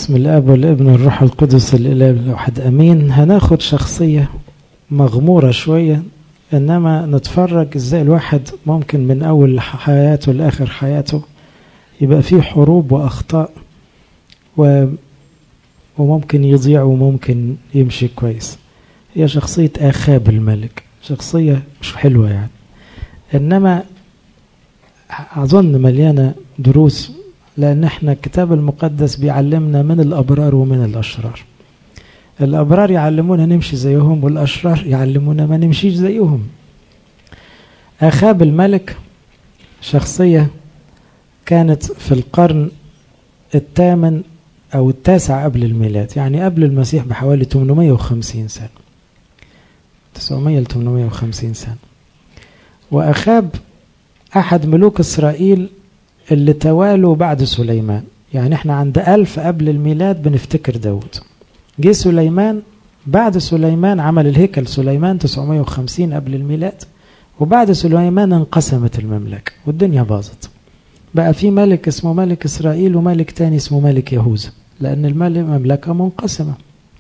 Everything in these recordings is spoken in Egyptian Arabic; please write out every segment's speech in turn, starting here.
باسم الاب والابن والروح القدس الاله الواحد امين هناخد شخصيه مغموره شويه انما نتفرج ازاي الواحد ممكن من اول حياته لاخر حياته يبقى فيه حروب واخطاء و وممكن يضيع وممكن يمشي كويس هي شخصية آخاب الملك شخصية مش حلوة يعني إنما أظن مليانة دروس لأن احنا الكتاب المقدس بيعلمنا من الأبرار ومن الأشرار الأبرار يعلمونا نمشي زيهم والأشرار يعلمونا ما نمشيش زيهم آخاب الملك شخصية كانت في القرن الثامن أو التاسع قبل الميلاد يعني قبل المسيح بحوالي 850 سنة 900 ل 850 سنة وأخاب أحد ملوك إسرائيل اللي توالوا بعد سليمان يعني احنا عند ألف قبل الميلاد بنفتكر داود جه سليمان بعد سليمان عمل الهيكل سليمان 950 قبل الميلاد وبعد سليمان انقسمت المملكة والدنيا باظت بقى في ملك اسمه ملك إسرائيل وملك تاني اسمه ملك يهوذا لأن المملكة منقسمة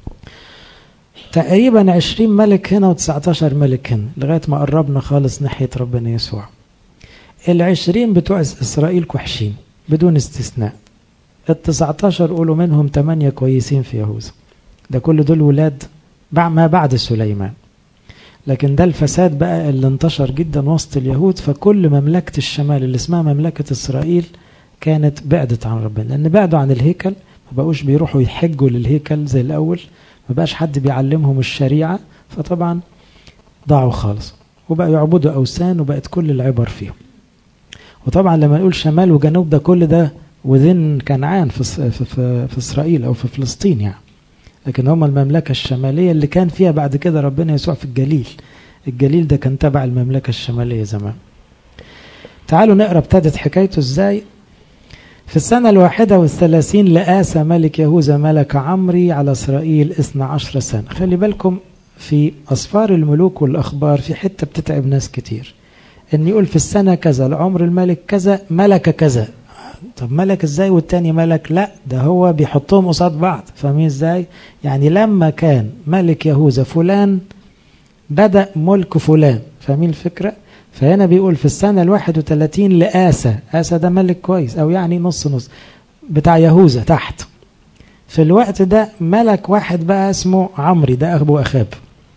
تقريبا 20 ملك هنا و19 ملك هنا لغاية ما قربنا خالص ناحية ربنا يسوع العشرين بتوع إسرائيل كوحشين بدون استثناء ال19 قولوا منهم 8 كويسين في يهوذا ده كل دول ولاد ما بعد سليمان لكن ده الفساد بقى اللي انتشر جدا وسط اليهود فكل مملكة الشمال اللي اسمها مملكة إسرائيل كانت بعدت عن ربنا لأن بعدوا عن الهيكل ما بقوش بيروحوا يحجوا للهيكل زي الأول ما بقاش حد بيعلمهم الشريعة فطبعا ضاعوا خالص وبقوا يعبدوا أوثان وبقت كل العبر فيهم وطبعا لما نقول شمال وجنوب ده كل ده وذن كنعان في, في, في, في إسرائيل أو في فلسطين يعني لكن هم المملكة الشمالية اللي كان فيها بعد كده ربنا يسوع في الجليل الجليل ده كان تبع المملكة الشمالية زمان تعالوا نقرأ ابتدت حكايته ازاي في السنة الواحدة والثلاثين لآسى ملك يهوذا ملك عمري على إسرائيل اثنى عشر سنة خلي بالكم في أسفار الملوك والأخبار في حتة بتتعب ناس كتير إن يقول في السنة كذا لعمر الملك كذا ملك كذا طب ملك ازاي والتاني ملك لا ده هو بيحطهم قصاد بعض فاهمين ازاي يعني لما كان ملك يهوذا فلان بدأ ملك فلان فاهمين الفكرة فهنا بيقول في السنة الواحد وثلاثين لآسى آسى ده ملك كويس أو يعني نص نص بتاع يهوذا تحت في الوقت ده ملك واحد بقى اسمه عمري ده أبو أخاب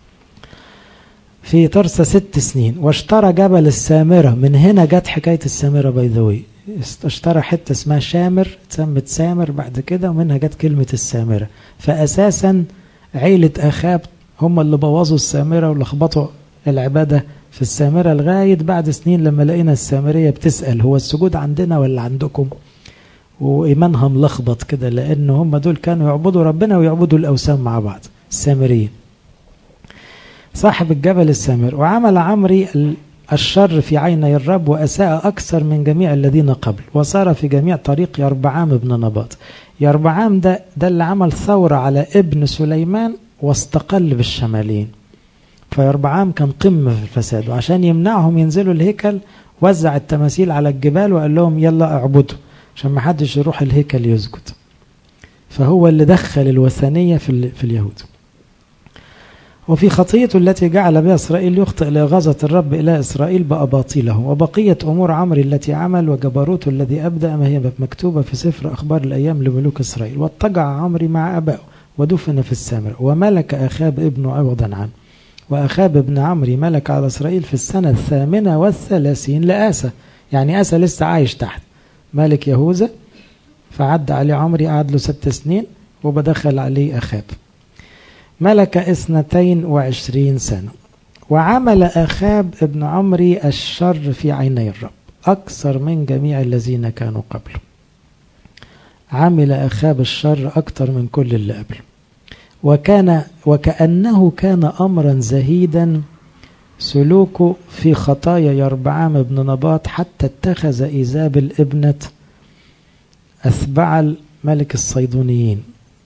في طرسة ست سنين واشترى جبل السامرة من هنا جت حكاية السامرة بيذوي اشترى حتة اسمها شامر اتسمت سامر بعد كده ومنها جت كلمة السامرة فأساسا عيلة أخاب هم اللي بوظوا السامرة ولخبطوا العبادة في السامرة لغاية بعد سنين لما لقينا السامرية بتسأل هو السجود عندنا ولا عندكم وإيمانها ملخبط كده لأن هم دول كانوا يعبدوا ربنا ويعبدوا الأوثان مع بعض السامريين صاحب الجبل السامر وعمل عمري الشر في عيني الرب وأساء أكثر من جميع الذين قبل وصار في جميع طريق يربعام ابن نباط يربعام ده, ده اللي عمل ثورة على ابن سليمان واستقل بالشمالين فيربعام كان قمة في الفساد وعشان يمنعهم ينزلوا الهيكل وزع التماثيل على الجبال وقال لهم يلا اعبدوا عشان ما حدش يروح الهيكل يسجد فهو اللي دخل الوثنية في, في اليهود وفي خطيته التي جعل بها إسرائيل يخطئ لإغاظة الرب إلى إسرائيل بأباطيله وبقية أمور عمري التي عمل وجبروته الذي أبدأ ما هي مكتوبة في سفر أخبار الأيام لملوك إسرائيل واضطجع عمري مع أبائه ودفن في السامرة وملك أخاب ابنه عوضا عنه وأخاب ابن عمري ملك على إسرائيل في السنة الثامنة والثلاثين لآسى يعني آسى لسه عايش تحت ملك يهوذا فعد عليه عمري قعد له ست سنين وبدخل عليه أخاب ملك اثنتين وعشرين سنة وعمل أخاب ابن عمري الشر في عيني الرب أكثر من جميع الذين كانوا قبله عمل أخاب الشر أكثر من كل اللي قبله وكان وكأنه كان أمرا زهيدا سلوكه في خطايا يربعام بن نباط حتى اتخذ إيزابل ابنة أثبعل ملك الصيدونيين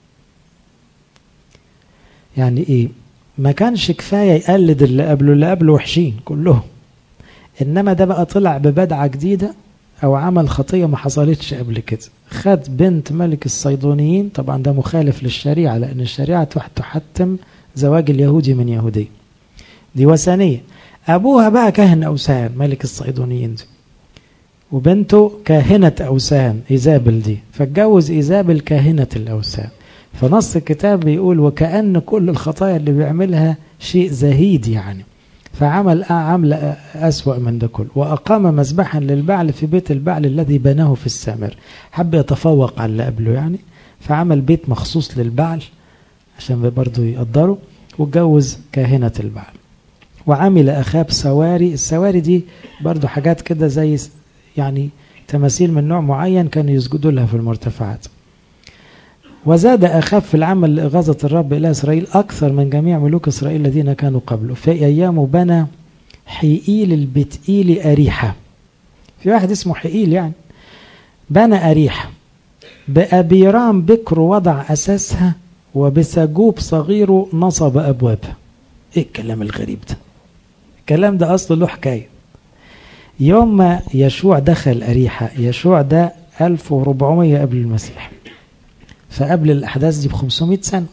يعني إيه ما كانش كفاية يقلد اللي قبله اللي قبله وحشين كلهم إنما ده بقى طلع ببدعة جديدة أو عمل خطية ما حصلتش قبل كده خد بنت ملك الصيدونيين طبعا ده مخالف للشريعة لأن الشريعة تحتم زواج اليهودي من يهودي دي وثنية أبوها بقى كاهن أوثان ملك الصيدونيين دي وبنته كاهنة أوثان إيزابل دي فاتجوز إيزابل كاهنة الأوثان فنص الكتاب بيقول وكأن كل الخطايا اللي بيعملها شيء زهيد يعني فعمل عمل أسوأ من ده كله وأقام مذبحا للبعل في بيت البعل الذي بناه في السامر حب يتفوق على اللي قبله يعني فعمل بيت مخصوص للبعل عشان برضه يقدروا واتجوز كاهنة البعل وعمل أخاب سواري السواري دي برضه حاجات كده زي يعني تماثيل من نوع معين كانوا يسجدوا لها في المرتفعات وزاد أخاب في العمل لإغاظة الرب إلى إسرائيل أكثر من جميع ملوك إسرائيل الذين كانوا قبله في أيامه بنى حيئيل البتئيل أريحة في واحد اسمه حيئيل يعني بنى أريحة بأبيرام بكر وضع أساسها وبسجوب صغير نصب أبوابها إيه الكلام الغريب ده الكلام ده أصله له حكاية يوم ما يشوع دخل أريحة يشوع ده 1400 قبل المسيح فقبل الأحداث دي ب 500 سنة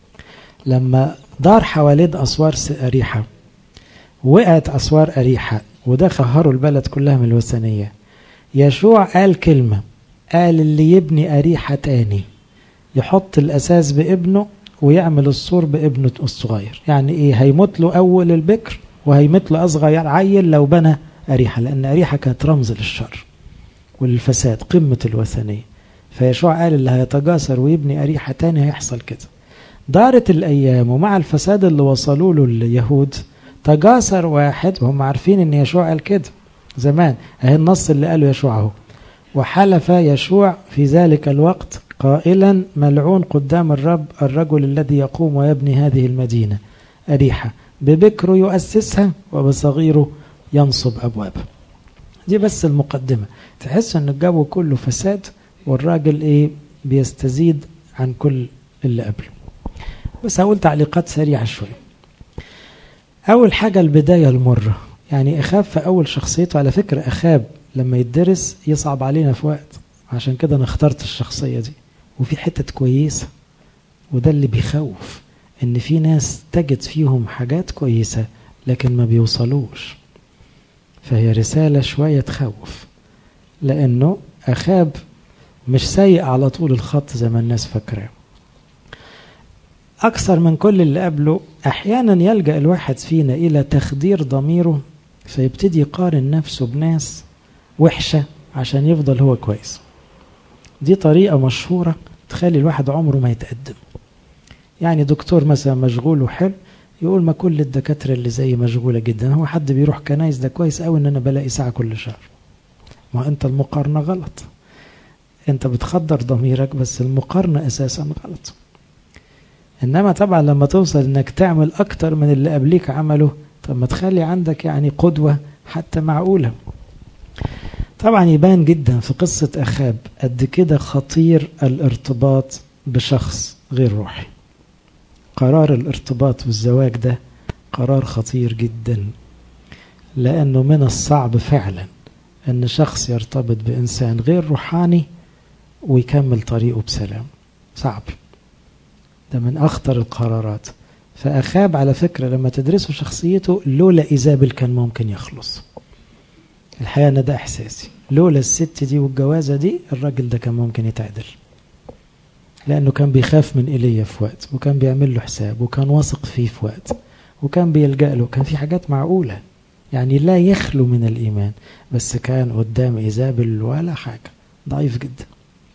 لما دار حوالين أسوار أريحة وقعت أسوار أريحة وده خهروا البلد كلها من الوثنية يشوع قال كلمة قال اللي يبني أريحة تاني يحط الأساس بابنه ويعمل السور بابنه الصغير يعني إيه هيموت له أول البكر وهيموت له أصغر عيل لو بنى أريحة لأن أريحة كانت رمز للشر والفساد قمة الوثنية فيشوع قال اللي هيتجاسر ويبني أريحة تاني هيحصل كده دارت الأيام ومع الفساد اللي وصلوا له اليهود تجاسر واحد وهم عارفين ان يشوع قال كده زمان اهي النص اللي قاله يشوع اهو وحلف يشوع في ذلك الوقت قائلا ملعون قدام الرب الرجل الذي يقوم ويبني هذه المدينة أريحة ببكره يؤسسها وبصغيره ينصب أبوابها دي بس المقدمة تحس ان الجو كله فساد والراجل ايه بيستزيد عن كل اللي قبله بس هقول تعليقات سريعة شوية أول حاجة البداية المرة يعني أخاب في أول شخصيته على فكرة أخاب لما يدرس يصعب علينا في وقت عشان كده أنا اخترت الشخصية دي وفي حتة كويسة وده اللي بيخوف إن في ناس تجد فيهم حاجات كويسة لكن ما بيوصلوش فهي رسالة شوية تخوف لأنه أخاب مش سيء على طول الخط زي ما الناس فاكراه أكثر من كل اللي قبله أحيانا يلجأ الواحد فينا إلى تخدير ضميره فيبتدي يقارن نفسه بناس وحشة عشان يفضل هو كويس دي طريقة مشهورة تخلي الواحد عمره ما يتقدم يعني دكتور مثلا مشغول وحلو يقول ما كل الدكاترة اللي زي مشغولة جدا هو حد بيروح كنايس ده كويس قوي ان انا بلاقي ساعة كل شهر ما انت المقارنة غلط انت بتخدر ضميرك بس المقارنة اساسا غلط انما طبعا لما توصل انك تعمل اكتر من اللي قبليك عمله طب ما تخلي عندك يعني قدوة حتى معقولة طبعا يبان جدا في قصة أخاب قد كده خطير الارتباط بشخص غير روحي قرار الارتباط والزواج ده قرار خطير جدا لأنه من الصعب فعلا أن شخص يرتبط بإنسان غير روحاني ويكمل طريقه بسلام صعب ده من أخطر القرارات فأخاب على فكرة لما تدرسوا شخصيته لولا إيزابل كان ممكن يخلص الحقيقة أنا ده إحساسي لولا الست دي والجوازة دي الراجل ده كان ممكن يتعدل لأنه كان بيخاف من إيليا في وقت وكان بيعمل له حساب وكان واثق فيه في وقت وكان بيلجأ له كان في حاجات معقولة يعني لا يخلو من الإيمان بس كان قدام إيزابل ولا حاجة ضعيف جدا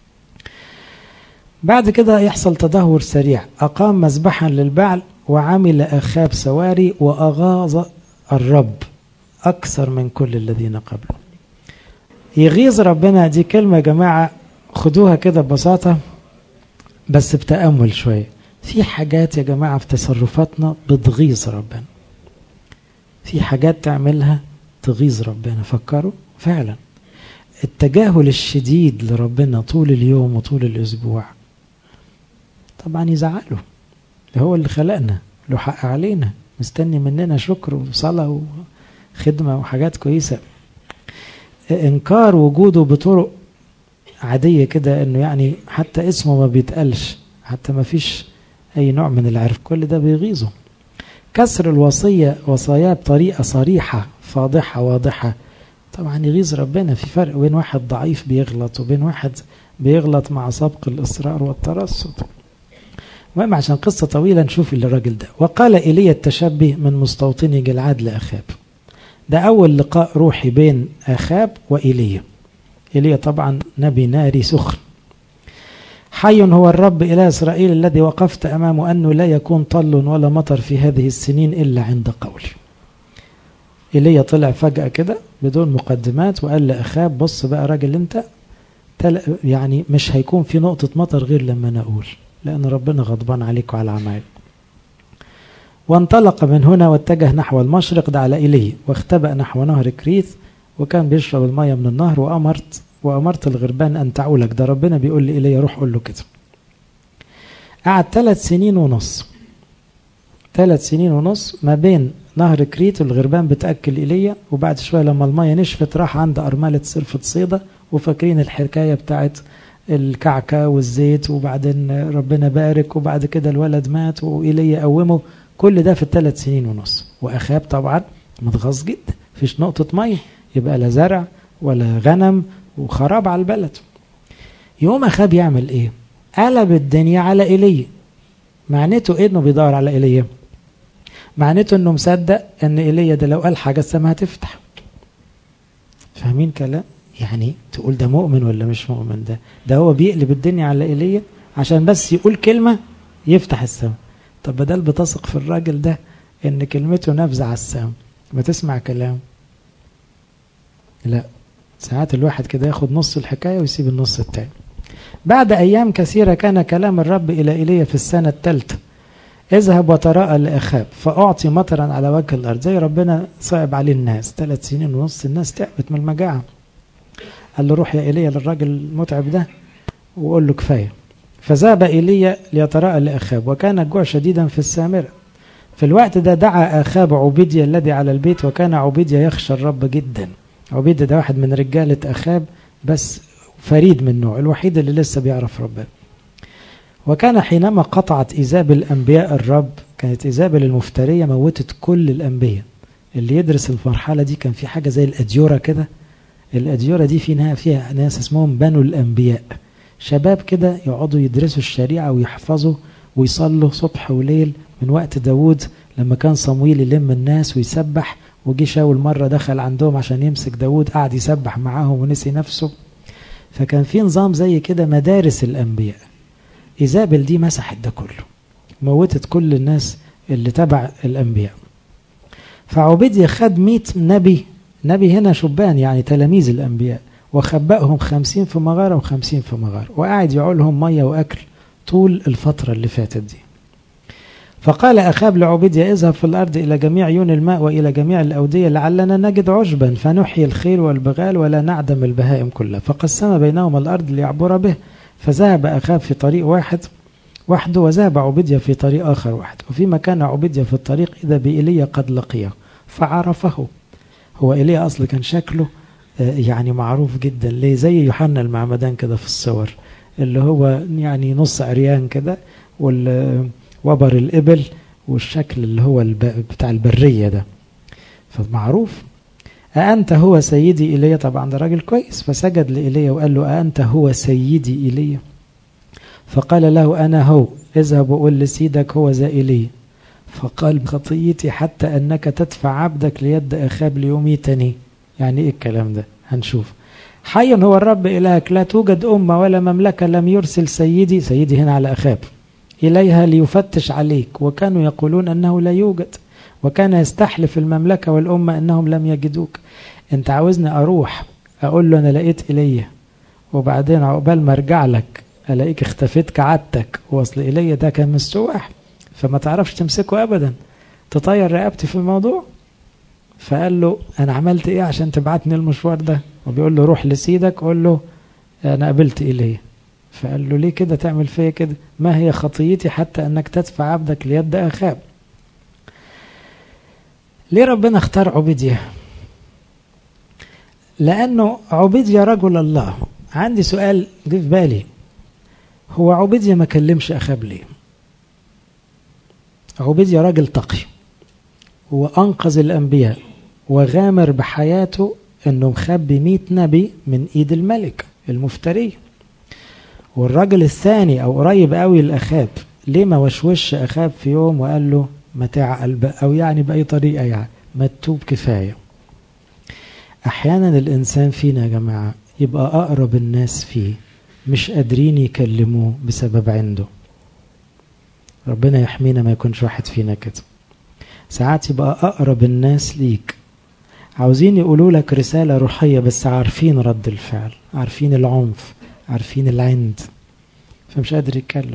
بعد كده يحصل تدهور سريع أقام مذبحا للبعل وعمل أخاب سواري وأغاظ الرب أكثر من كل الذين قبله يغيظ ربنا دي كلمة يا جماعة خدوها كده ببساطة بس بتأمل شوية في حاجات يا جماعة في تصرفاتنا بتغيظ ربنا في حاجات تعملها تغيظ ربنا فكروا فعلا التجاهل الشديد لربنا طول اليوم وطول الأسبوع طبعا يزعله هو اللي خلقنا له حق علينا مستني مننا شكر وصلاة وخدمة وحاجات كويسة إنكار وجوده بطرق عادية كده إنه يعني حتى اسمه ما بيتقالش حتى ما فيش أي نوع من العرف كل ده بيغيظه كسر الوصية وصاياه بطريقة صريحة فاضحة واضحة طبعا يغيظ ربنا في فرق بين واحد ضعيف بيغلط وبين واحد بيغلط مع سبق الإصرار والترصد المهم عشان قصة طويلة نشوف الراجل ده وقال إيليا التشبه من مستوطني جلعاد لأخاب ده أول لقاء روحي بين أخاب وإيليا إيليا طبعا نبي ناري سخن حي هو الرب إله إسرائيل الذي وقفت أمامه أنه لا يكون طل ولا مطر في هذه السنين إلا عند قولي إيليا طلع فجأة كده بدون مقدمات وقال لأخاب بص بقى راجل أنت يعني مش هيكون في نقطة مطر غير لما أنا أقول لأن ربنا غضبان عليك وعلى عمايل وانطلق من هنا واتجه نحو المشرق ده على إيليا واختبأ نحو نهر كريث وكان بيشرب المية من النهر وأمرت وأمرت الغربان أن تعولك ده ربنا بيقول لي إيليا روح قول له كده قعد ثلاث سنين ونص ثلاث سنين ونص ما بين نهر كريت والغربان بتأكل إيليا وبعد شوية لما المية نشفت راح عند أرملة سلفة صيدة وفاكرين الحكاية بتاعت الكعكة والزيت وبعدين ربنا بارك وبعد كده الولد مات وإيليا قومه كل ده في الثلاث سنين ونص وأخاب طبعا متغاظ جدا فيش نقطة مية يبقى لا زرع ولا غنم وخراب على البلد يوم أخاب يعمل إيه قلب الدنيا على إيليا معناته إيه إنه بيدور على إيليا معناته إنه مصدق إن إيليا ده لو قال حاجة السماء هتفتح فاهمين كلام يعني تقول ده مؤمن ولا مش مؤمن ده ده هو بيقلب الدنيا على إيليا عشان بس يقول كلمة يفتح السماء طب بدل بتثق في الراجل ده إن كلمته نافذة على السماء ما تسمع كلام لا ساعات الواحد كده ياخد نص الحكاية ويسيب النص التاني بعد أيام كثيرة كان كلام الرب إلى إيليا في السنة الثالثة اذهب وتراءى لأخاب فأعطي مطرا على وجه الأرض زي ربنا صعب عليه الناس ثلاث سنين ونص الناس تعبت من المجاعة قال له روح يا إيليا للراجل المتعب ده وقول له كفاية فذهب إيليا ليتراءى لأخاب وكان الجوع شديدا في السامرة في الوقت ده دعا أخاب عبيديا الذي على البيت وكان عبيديا يخشى الرب جدا عبيديا ده واحد من رجالة أخاب بس فريد من نوع الوحيد اللي لسه بيعرف ربنا وكان حينما قطعت إيزابل أنبياء الرب كانت إيزابل المفترية موتت كل الأنبياء اللي يدرس المرحلة دي كان في حاجة زي الأديورة كده الأديورة دي فيها فيها ناس اسمهم بنو الأنبياء شباب كده يقعدوا يدرسوا الشريعة ويحفظوا ويصلوا صبح وليل من وقت داود لما كان صمويل يلم الناس ويسبح وجي شاول مرة دخل عندهم عشان يمسك داود قعد يسبح معاهم ونسي نفسه فكان في نظام زي كده مدارس الأنبياء إيزابل دي مسحت ده كله موتت كل الناس اللي تبع الأنبياء فعبيديا خد مئة نبي نبي هنا شبان يعني تلاميذ الأنبياء وخبأهم خمسين في مغارة وخمسين في مغارة وقاعد يعولهم مية وأكل طول الفترة اللي فاتت دي فقال أخاب لعبيديا اذهب في الأرض إلى جميع عيون الماء وإلى جميع الأودية لعلنا نجد عشبا فنحيي الخيل والبغال ولا نعدم البهائم كلها فقسم بينهما الأرض ليعبر به فذهب أخاب في طريق واحد وحده وذهب عبيديا في طريق آخر واحد وفيما كان عبيديا في الطريق إذا بإيليا قد لقيه فعرفه هو إيليا أصل كان شكله يعني معروف جدا ليه زي يوحنا المعمدان كده في الصور اللي هو يعني نص عريان كده وبر الإبل والشكل اللي هو بتاع البرية ده فمعروف أأنت هو سيدي إيليا طبعا ده راجل كويس فسجد لإيليا وقال له أأنت هو سيدي إيليا فقال له أنا هو اذهب وقل لسيدك هو ذا إيليا فقال خطيتي حتى أنك تدفع عبدك ليد أخاب ليميتني يعني إيه الكلام ده هنشوف حي هو الرب إلهك لا توجد أمة ولا مملكة لم يرسل سيدي سيدي هنا على أخاب إليها ليفتش عليك وكانوا يقولون أنه لا يوجد وكان يستحلف المملكة والأمة أنهم لم يجدوك أنت عاوزني أروح أقول له أنا لقيت إلي وبعدين عقبال ما أرجع لك ألاقيك اختفيت كعادتك وأصل إلي ده كان مستوح فما تعرفش تمسكه أبدا تطير رقبتي في الموضوع فقال له أنا عملت إيه عشان تبعتني المشوار ده وبيقول له روح لسيدك قول له أنا قابلت إلي فقال له ليه كده تعمل فيا كده ما هي خطيتي حتى أنك تدفع عبدك ليد أخاب ليه ربنا اختار عبيديا لأنه عبيديا رجل الله عندي سؤال جه في بالي هو عبيديا ما كلمش أخاب ليه عبيديا راجل تقي وأنقذ الأنبياء وغامر بحياته أنه مخبي مئة نبي من إيد الملك المفتري والراجل الثاني أو قريب قوي لأخاب ليه ما وشوش أخاب في يوم وقال له ما تعقل أو يعني بأي طريقة يعني ما تتوب كفاية أحيانا الإنسان فينا يا جماعة يبقى أقرب الناس فيه مش قادرين يكلموه بسبب عنده ربنا يحمينا ما يكونش واحد فينا كده ساعات يبقى أقرب الناس ليك عاوزين يقولوا لك رسالة روحية بس عارفين رد الفعل عارفين العنف عارفين العند فمش قادر يتكلم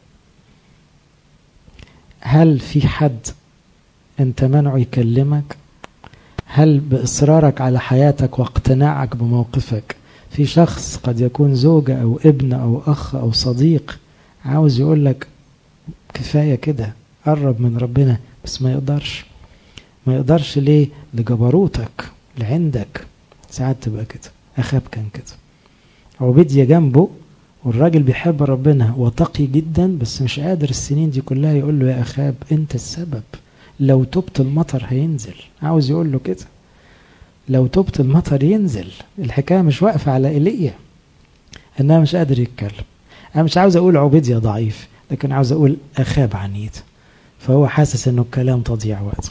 هل في حد انت منعه يكلمك هل بإصرارك على حياتك واقتناعك بموقفك في شخص قد يكون زوجة أو ابن أو أخ أو صديق عاوز يقول لك كفاية كده قرب من ربنا بس ما يقدرش ما يقدرش ليه لجبروتك لعندك ساعات تبقى كده أخاب كان كده عبيديا جنبه والراجل بيحب ربنا وتقي جدا بس مش قادر السنين دي كلها يقول له يا أخاب أنت السبب لو تبت المطر هينزل عاوز يقول له كده لو تبت المطر ينزل الحكاية مش واقفة على إيليا أنها مش قادر يتكلم أنا مش عاوز أقول عبيديا ضعيف لكن عاوز أقول أخاب عنيد فهو حاسس أنه الكلام تضيع وقت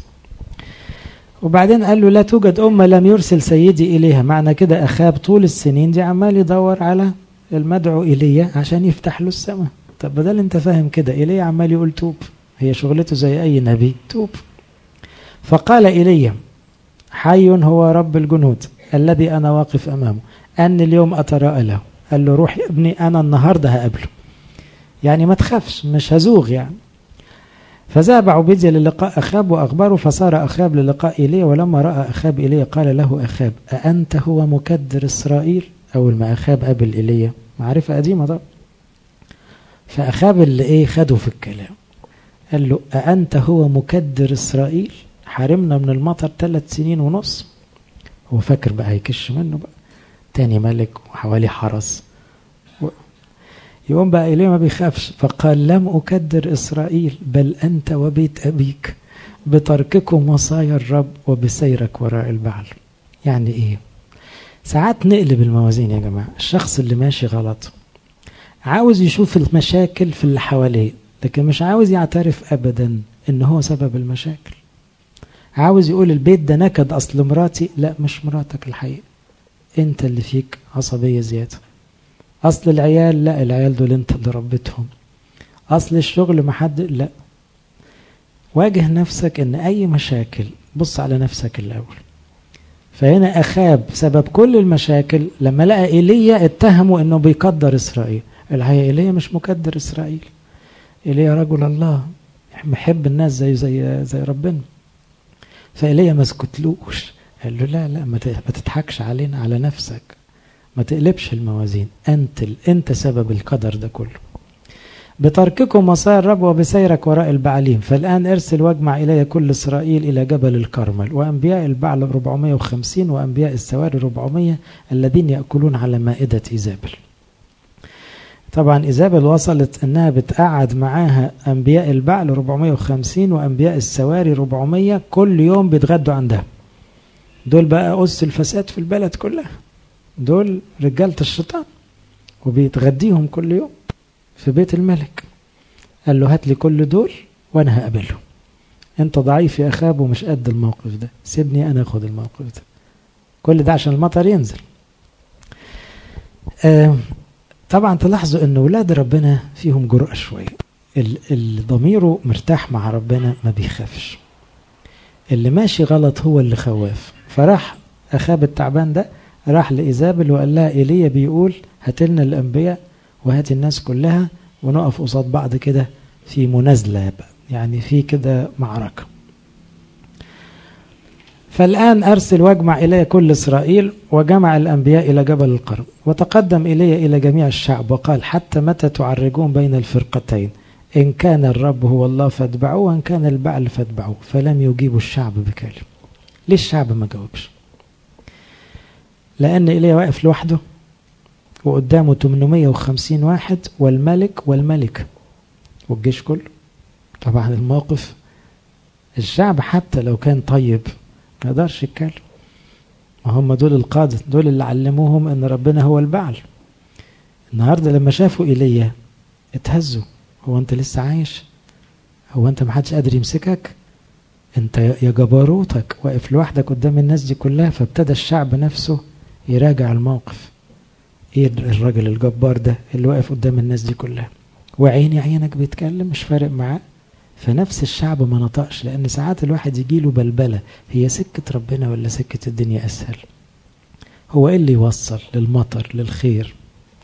وبعدين قال له لا توجد أمة لم يرسل سيدي إليها معنى كده أخاب طول السنين دي عمال يدور على المدعو إيليا عشان يفتح له السماء طب بدل انت فاهم كده إيليا عمال يقول توب هي شغلته زي أي نبي توب فقال إيليا حي هو رب الجنود الذي أنا واقف أمامه أن اليوم أتراءى له قال له روح يا ابني أنا النهاردة هقابله يعني ما تخافش مش هزوغ يعني فذهب عبيديا للقاء أخاب وأخبره فصار أخاب للقاء إيليا ولما رأى أخاب إيليا قال له أخاب أأنت هو مكدر إسرائيل أول ما أخاب قابل إيليا معرفة قديمة طبعا فأخاب اللي إيه خده في الكلام قال له أأنت هو مكدر إسرائيل حارمنا من المطر ثلاث سنين ونص هو فاكر بقى هيكش منه بقى تاني ملك وحوالي حرس و... يقوم بقى إليه ما بيخافش فقال لم أكدر إسرائيل بل أنت وبيت أبيك بترككم وصايا الرب وبسيرك وراء البعل يعني إيه ساعات نقلب الموازين يا جماعة الشخص اللي ماشي غلط عاوز يشوف المشاكل في اللي حواليه لكن مش عاوز يعترف أبدا إن هو سبب المشاكل عاوز يقول البيت ده نكد أصل مراتي لا مش مراتك الحقيقة أنت اللي فيك عصبية زيادة أصل العيال لا العيال دول أنت اللي ربيتهم أصل الشغل محد لا واجه نفسك إن أي مشاكل بص على نفسك الأول فهنا أخاب سبب كل المشاكل لما لقى إيليا اتهموا إنه بيقدر إسرائيل الحقيقة إيليا مش مكدر إسرائيل إيليا رجل الله محب الناس زي زي زي ربنا فإيليا ما سكتلوش قال له لا لا ما تضحكش علينا على نفسك ما تقلبش الموازين أنت أنت سبب القدر ده كله بترككم وصايا الرب وبسيرك وراء البعليم فالآن ارسل واجمع إلي كل إسرائيل إلى جبل الكرمل وأنبياء البعل 450 وأنبياء السواري 400 الذين يأكلون على مائدة إيزابل طبعا إيزابل وصلت أنها بتقعد معاها أنبياء البعل 450 وأنبياء السواري 400 كل يوم بيتغدوا عندها دول بقى أس الفساد في البلد كلها دول رجالة الشيطان وبيتغديهم كل يوم في بيت الملك قال له هات لي كل دول وانا هقابلهم انت ضعيف يا اخاب ومش قد الموقف ده سيبني انا اخد الموقف ده كل ده عشان المطر ينزل آه طبعا تلاحظوا ان ولاد ربنا فيهم جرأة شوية اللي ضميره مرتاح مع ربنا ما بيخافش اللي ماشي غلط هو اللي خواف فراح اخاب التعبان ده راح لإيزابل وقال لها ايليا بيقول هاتلنا الانبياء وهات الناس كلها ونقف قصاد بعض كده في منازلة يعني في كده معركة فالآن أرسل واجمع إلي كل إسرائيل وجمع الأنبياء إلى جبل القرب وتقدم إلي إلى جميع الشعب وقال حتى متى تعرجون بين الفرقتين إن كان الرب هو الله فاتبعوه وإن كان البعل فاتبعوه فلم يجيبوا الشعب بكلمة ليه الشعب ما جاوبش لأن إيليا واقف لوحده وقدامه 850 واحد والملك والملكة والجيش كله طبعا الموقف الشعب حتى لو كان طيب ما يقدرش يتكلم ما هم دول القادة دول اللي علموهم ان ربنا هو البعل النهاردة لما شافوا ايليا اتهزوا هو انت لسه عايش هو انت محدش قادر يمسكك انت يا جبروتك واقف لوحدك قدام الناس دي كلها فابتدى الشعب نفسه يراجع الموقف ايه الراجل الجبار ده اللي واقف قدام الناس دي كلها وعيني عينك بيتكلم مش فارق معاه فنفس الشعب ما نطقش لان ساعات الواحد يجيله بلبله هي سكه ربنا ولا سكه الدنيا اسهل هو ايه اللي يوصل للمطر للخير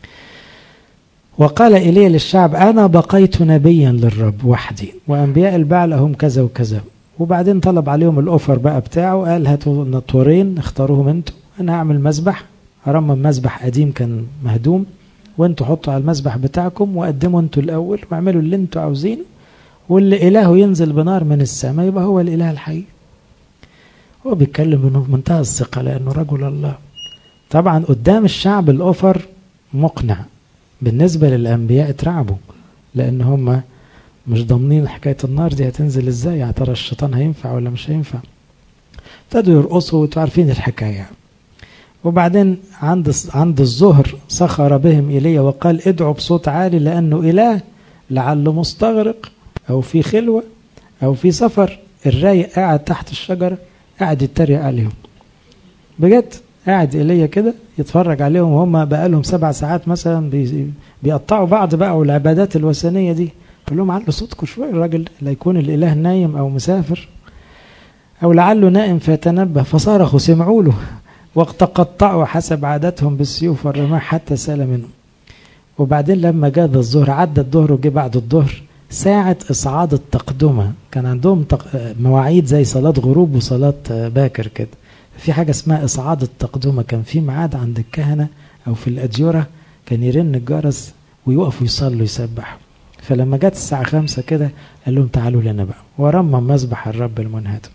وقال إلي للشعب أنا بقيت نبيا للرب وحدي وأنبياء البعل هم كذا وكذا وبعدين طلب عليهم الأوفر بقى بتاعه قال هاتوا نطورين اختاروهم انتوا أنا هعمل مسبح أرمم مسبح قديم كان مهدوم وانتوا حطوا على المسبح بتاعكم وقدموا انتوا الأول واعملوا اللي انتوا عاوزينه واللي إلهه ينزل بنار من السماء يبقى هو الإله الحي هو بيتكلم بمنتهى الثقة لأنه رجل الله طبعا قدام الشعب الأوفر مقنع بالنسبة للأنبياء اترعبوا لأن هم مش ضامنين حكاية النار دي هتنزل ازاي يا ترى الشيطان هينفع ولا مش هينفع ابتدوا يرقصوا وانتوا عارفين الحكاية وبعدين عند عند الظهر سخر بهم إلي وقال ادعوا بصوت عالي لأنه إله لعله مستغرق أو في خلوة أو في سفر الرايق قاعد تحت الشجرة قاعد يتريق عليهم بجد قاعد إلي كده يتفرج عليهم وهم بقالهم سبع ساعات مثلا بيقطعوا بعض بقى والعبادات الوثنية دي قال لهم علوا صوتكم شوية الراجل لا يكون الإله نايم أو مسافر أو لعله نائم فيتنبه فصارخوا سمعوا له وقت قطعوا حسب عادتهم بالسيوف والرماح حتى سال منهم وبعدين لما جاء الظهر عدى الظهر وجه بعد الظهر ساعة إصعاد التقدمة كان عندهم مواعيد زي صلاة غروب وصلاة باكر كده في حاجة اسمها إصعاد التقدمة كان في ميعاد عند الكهنة أو في الأديرة كان يرن الجرس ويقفوا يصلوا يسبحوا فلما جت الساعة خمسة كده قال لهم تعالوا لنا بقى ورمم مسبح الرب المنهدم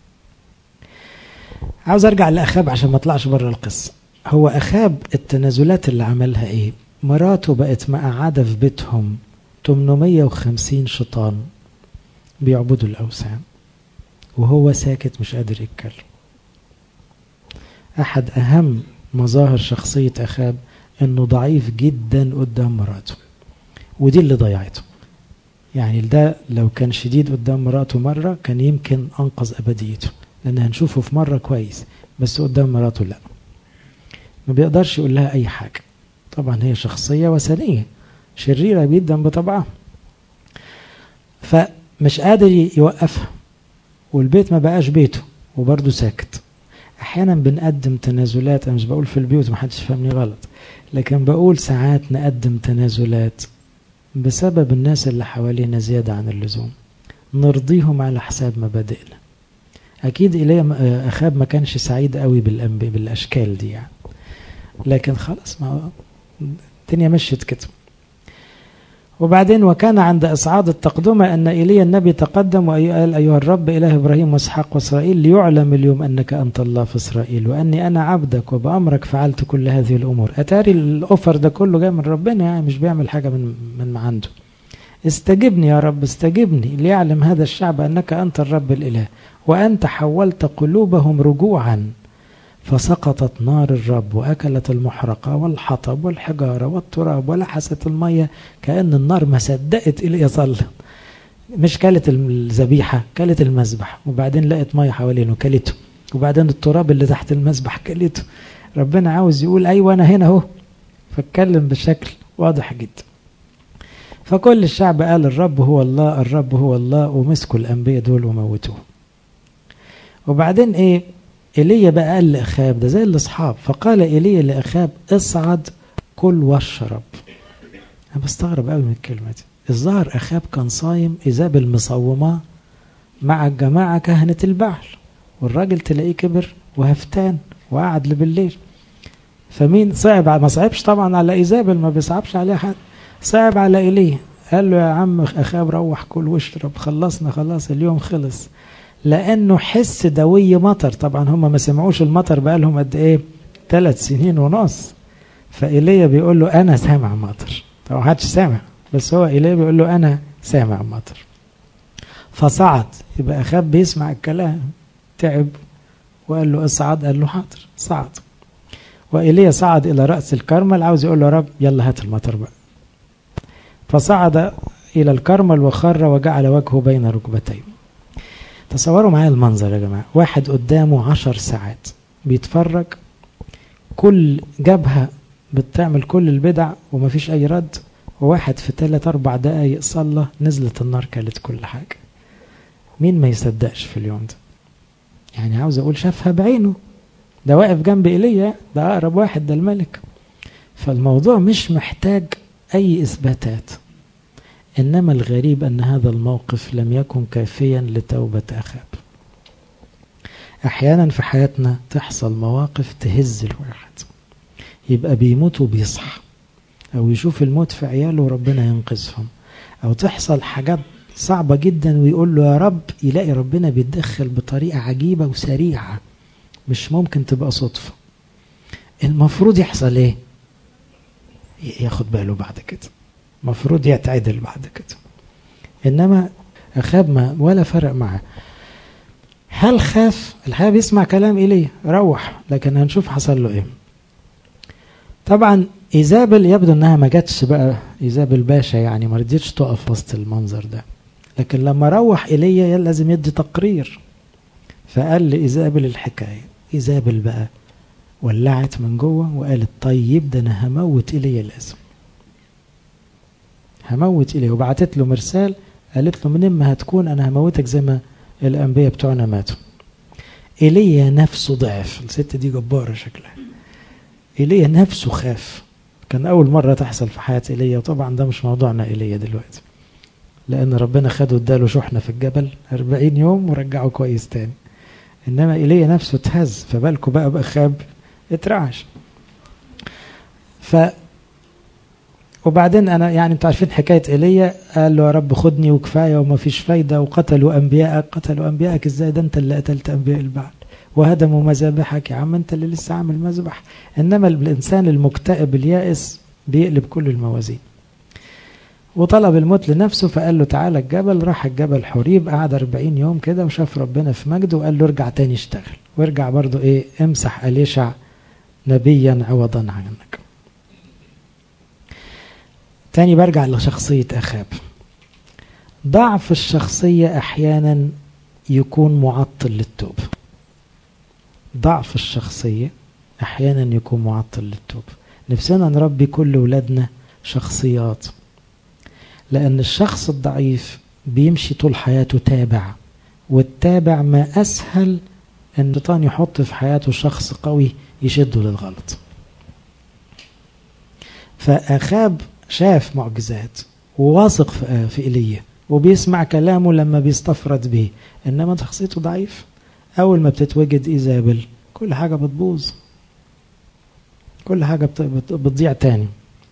عاوز ارجع لأخاب عشان ما اطلعش بره القصة هو أخاب التنازلات اللي عملها ايه مراته بقت مقعدة في بيتهم 850 شيطان بيعبدوا الأوثان وهو ساكت مش قادر يتكلم أحد أهم مظاهر شخصية أخاب أنه ضعيف جدا قدام مراته ودي اللي ضيعته يعني ده لو كان شديد قدام مراته مرة كان يمكن أنقذ أبديته لأن هنشوفه في مرة كويس بس قدام مراته لا ما بيقدرش يقول لها أي حاجة طبعا هي شخصية وثنية شريرة جدا بطبعها فمش قادر يوقفها والبيت ما بقاش بيته وبرضه ساكت احيانا بنقدم تنازلات انا مش بقول في البيوت محدش فهمني غلط لكن بقول ساعات نقدم تنازلات بسبب الناس اللي حوالينا زيادة عن اللزوم نرضيهم على حساب مبادئنا اكيد إليه اخاب ما كانش سعيد قوي بالأنبي بالاشكال دي يعني لكن خلاص ما الدنيا مشيت كده وبعدين وكان عند إصعاد التقدمة أن إلي النبي تقدم وقال أيها الرب إله إبراهيم وإسحاق وإسرائيل ليعلم اليوم أنك أنت الله في إسرائيل وأني أنا عبدك وبأمرك فعلت كل هذه الأمور أتاري الأوفر ده كله جاي من ربنا يعني مش بيعمل حاجة من من عنده استجبني يا رب استجبني ليعلم هذا الشعب أنك أنت الرب الإله وأنت حولت قلوبهم رجوعا فسقطت نار الرب وأكلت المحرقة والحطب والحجارة والتراب ولحست المية كأن النار ما صدقت إلي يصلي مش كلت الذبيحة كلت المذبح وبعدين لقت مية حوالينه كلته وبعدين التراب اللي تحت المذبح كلته ربنا عاوز يقول أيوة أنا هنا أهو فاتكلم بشكل واضح جدا فكل الشعب قال الرب هو الله الرب هو الله ومسكوا الأنبياء دول وموتوه وبعدين إيه ايليا بقى قال لاخاب ده زي الاصحاب فقال ايليا لاخاب اصعد كل واشرب انا بستغرب قوي من الكلمه دي الظاهر اخاب كان صايم ايزابل مصوماه مع الجماعه كهنه البعل والراجل تلاقيه كبر وهفتان وقعد لبالليل فمين صعب ما صعبش طبعا على ايزابل ما بيصعبش عليها حد صعب على ايليا قال له يا عم اخاب روح كل واشرب خلصنا خلاص اليوم خلص لانه حس دوي مطر طبعا هم ما سمعوش المطر بقالهم قد ايه ثلاث سنين ونص فإيليا بيقول له أنا سامع مطر طبعا محدش سامع بس هو إيليا بيقول له أنا سامع مطر فصعد يبقى أخاب بيسمع الكلام تعب وقال له اصعد قال له حاضر صعد وإيليا صعد إلى رأس الكرمل عاوز يقول له يا رب يلا هات المطر بقى فصعد إلى الكرمل وخر وجعل وجهه بين ركبتيه تصوروا معايا المنظر يا جماعة واحد قدامه عشر ساعات بيتفرج كل جبهة بتعمل كل البدع ومفيش أي رد وواحد في ثلاث أربع دقايق صلى نزلت النار كلت كل حاجة مين ما يصدقش في اليوم ده يعني عاوز أقول شافها بعينه ده واقف جنب إيليا ده أقرب واحد ده الملك فالموضوع مش محتاج أي إثباتات إنما الغريب أن هذا الموقف لم يكن كافيا لتوبة أخاب أحيانا في حياتنا تحصل مواقف تهز الواحد يبقى بيموت وبيصحى أو يشوف الموت في عياله وربنا ينقذهم أو تحصل حاجات صعبة جدا ويقول له يا رب يلاقي ربنا بيتدخل بطريقة عجيبة وسريعة مش ممكن تبقى صدفة المفروض يحصل ايه ياخد باله بعد كده المفروض يتعدل بعد كده انما اخاب ما ولا فرق معاه هل خاف الحقيقه بيسمع كلام ايليا روح لكن هنشوف حصل له ايه طبعا ايزابل يبدو انها ما جاتش بقى ايزابل باشا يعني ما رضيتش تقف وسط المنظر ده لكن لما روح ايليا لازم يدي تقرير فقال لايزابل الحكايه ايزابل بقى ولعت من جوه وقالت طيب ده انا هموت ايليا لازم هموت ايليا وبعتت له مرسال قالت له منين ما هتكون انا هموتك زي ما الانبياء بتوعنا ماتوا ايليا نفسه ضعف الست دي جباره شكلها ايليا نفسه خاف كان اول مره تحصل في حياه ايليا وطبعا ده مش موضوعنا ايليا دلوقتي لان ربنا خده اداله شحنه في الجبل 40 يوم ورجعه كويس تاني انما ايليا نفسه اتهز فبالكوا بقى باخاب اترعش ف وبعدين انا يعني انتوا عارفين حكايه ايليا قال له يا رب خدني وكفايه وما فيش فايده وقتلوا انبيائك قتلوا انبيائك ازاي ده انت اللي قتلت انبياء البعل وهدموا مذابحك يا عم انت اللي لسه عامل مذبح انما الانسان المكتئب اليائس بيقلب كل الموازين وطلب الموت لنفسه فقال له تعالى الجبل راح الجبل حريب قعد 40 يوم كده وشاف ربنا في مجده وقال له ارجع تاني اشتغل وارجع برضو ايه امسح اليشع نبيا عوضا عنك تاني برجع لشخصية أخاب ضعف الشخصية أحيانا يكون معطل للتوبة ضعف الشخصية أحيانا يكون معطل للتوبة نفسنا نربي كل ولادنا شخصيات لأن الشخص الضعيف بيمشي طول حياته تابع والتابع ما أسهل أن الشيطان يحط في حياته شخص قوي يشده للغلط فأخاب شاف معجزات وواثق في إيليا وبيسمع كلامه لما بيستفرد به إنما شخصيته ضعيف أول ما بتتوجد إيزابل كل حاجة بتبوظ كل حاجة بتضيع تاني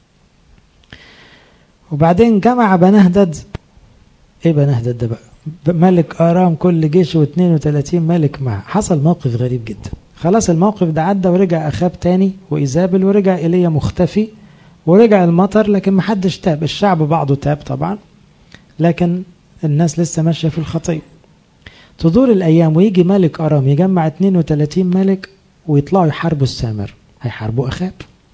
وبعدين جمع بنهدد ايه بنهدد ده بقى ملك ارام كل جيش و32 ملك معه حصل موقف غريب جدا خلاص الموقف ده عدى ورجع اخاب تاني وايزابل ورجع ايليا مختفي ورجع المطر لكن محدش تاب الشعب بعضه تاب طبعا لكن الناس لسه ماشيه في الخطيه تدور الايام ويجي ملك ارام يجمع 32 ملك ويطلعوا يحاربوا السامر هيحاربوا اخاب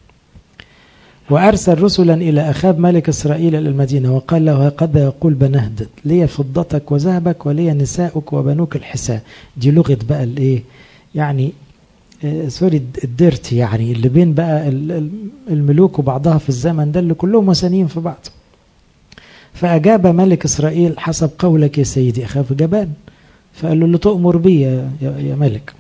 وأرسل رسلا إلى أخاب ملك إسرائيل إلى المدينة وقال له قد يقول بنهدد لي فضتك وذهبك ولي نساؤك وبنوك الحساء دي لغة بقى الإيه يعني آه سوري الديرتي يعني اللي بين بقى الملوك وبعضها في الزمن ده اللي كلهم وثنيين في بعض فأجاب ملك إسرائيل حسب قولك يا سيدي أخاف جبان فقال له اللي تؤمر بي يا, يا ملك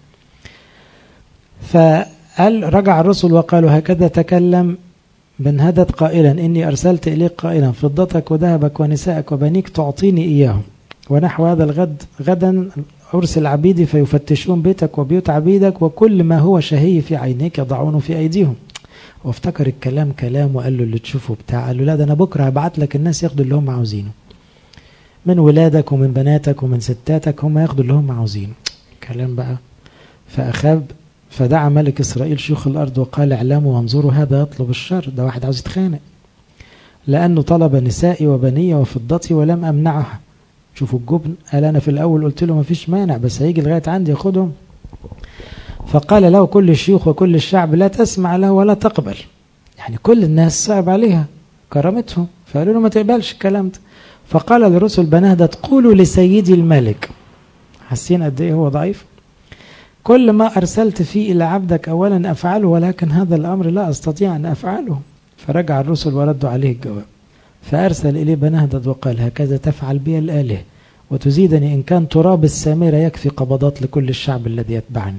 فقال رجع الرسل وقالوا هكذا تكلم بن هدد قائلا إني أرسلت إليك قائلا فضتك وذهبك ونسائك وبنيك تعطيني إياهم ونحو هذا الغد غدا أرسل عبيدي فيفتشون بيتك وبيوت عبيدك وكل ما هو شهي في عينيك يضعونه في أيديهم وافتكر الكلام كلام وقال له اللي تشوفه بتاع قال له لا ده أنا بكرة هبعت لك الناس ياخدوا اللي هم عاوزينه من ولادك ومن بناتك ومن ستاتك هم ياخدوا اللي هم عاوزينه كلام بقى فأخاب فدعا ملك إسرائيل شيوخ الأرض وقال اعلموا وانظروا هذا يطلب الشر ده واحد عاوز يتخانق لأنه طلب نسائي وبنية وفضتي ولم أمنعها شوفوا الجبن قال أنا في الأول قلت له ما فيش مانع بس هيجي لغاية عندي ياخدهم فقال له كل الشيوخ وكل الشعب لا تسمع له ولا تقبل يعني كل الناس صعب عليها كرامتهم فقالوا له ما تقبلش الكلام ده فقال للرسل بنهدة قولوا لسيدي الملك حاسين قد ايه هو ضعيف كل ما أرسلت فيه إلى عبدك أولا أفعله ولكن هذا الأمر لا أستطيع أن أفعله فرجع الرسل وردوا عليه الجواب فأرسل إليه بنهدد وقال هكذا تفعل بي الآلهة وتزيدني إن كان تراب السامرة يكفي قبضات لكل الشعب الذي يتبعني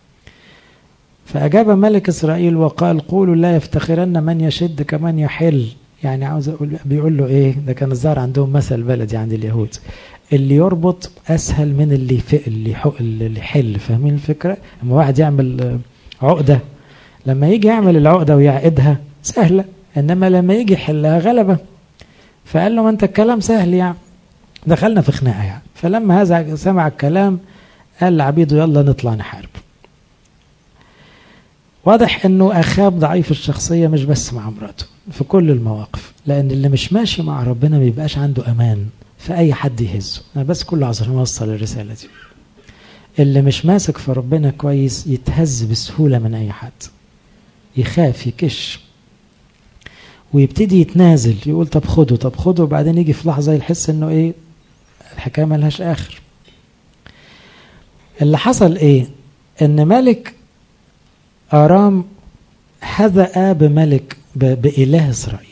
فأجاب ملك إسرائيل وقال قولوا لا يفتخرن من يشد كمن يحل يعني عاوز أقول بيقول له إيه ده كان الظاهر عندهم مثل بلدي عند اليهود اللي يربط أسهل من اللي في اللي حق اللي يحل فاهمين الفكرة لما واحد يعمل عقدة لما يجي يعمل العقدة ويعقدها سهلة إنما لما يجي يحلها غلبة فقال له ما أنت الكلام سهل يعني دخلنا في خناقة يعني فلما هذا سمع الكلام قال لعبيده يلا نطلع نحارب واضح انه اخاب ضعيف الشخصية مش بس مع مراته في كل المواقف لان اللي مش ماشي مع ربنا ما بيبقاش عنده امان في اي حد يهزه انا بس كل عذر اوصل الرسالة دي اللي مش ماسك في ربنا كويس يتهز بسهولة من اي حد يخاف يكش ويبتدي يتنازل يقول طب خده طب خده وبعدين يجي في لحظة يحس انه ايه الحكاية ملهاش اخر اللي حصل ايه ان ملك ارام هذا بملك بإله إسرائيل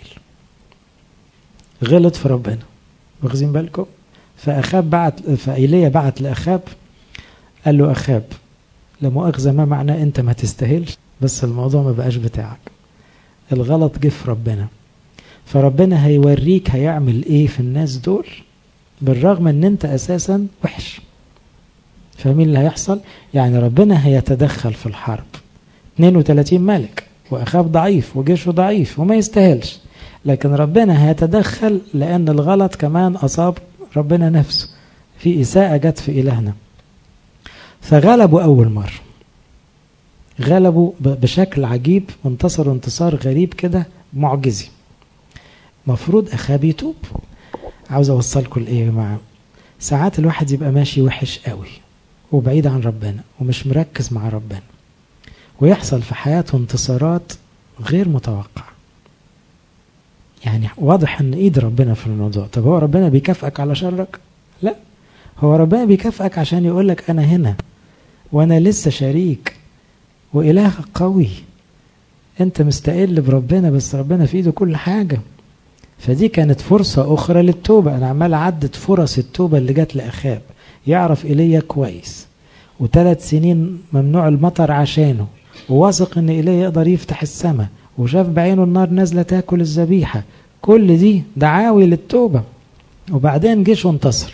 غلط في ربنا واخذين بالكم فأخاب بعت فإيليا بعت لأخاب قال له أخاب لا مؤاخذة ما معناه أنت ما تستاهلش بس الموضوع ما بقاش بتاعك الغلط جه في ربنا فربنا هيوريك هيعمل ايه في الناس دول بالرغم ان انت اساسا وحش فاهمين اللي هيحصل يعني ربنا هيتدخل في الحرب 32 ملك واخاب ضعيف وجيشه ضعيف وما يستاهلش لكن ربنا هيتدخل لان الغلط كمان اصاب ربنا نفسه في اساءة جت في الهنا فغلبوا اول مرة غلبوا بشكل عجيب وانتصروا انتصار غريب كده معجزي مفروض اخاب يتوب عاوز اوصلكم لايه يا جماعه ساعات الواحد يبقى ماشي وحش قوي وبعيد عن ربنا ومش مركز مع ربنا ويحصل في حياته انتصارات غير متوقعة يعني واضح ان ايد ربنا في الموضوع طب هو ربنا بيكافئك على شرك لا هو ربنا بيكافئك عشان يقولك انا هنا وانا لسه شريك والهك قوي انت مستقل بربنا بس ربنا في ايده كل حاجة فدي كانت فرصة اخرى للتوبة انا عمال اعدد فرص التوبة اللي جت لاخاب يعرف ايليا كويس وثلاث سنين ممنوع المطر عشانه وواثق ان ايليا يقدر يفتح السماء وشاف بعينه النار نازله تاكل الذبيحه كل دي دعاوي للتوبه وبعدين جيش وانتصر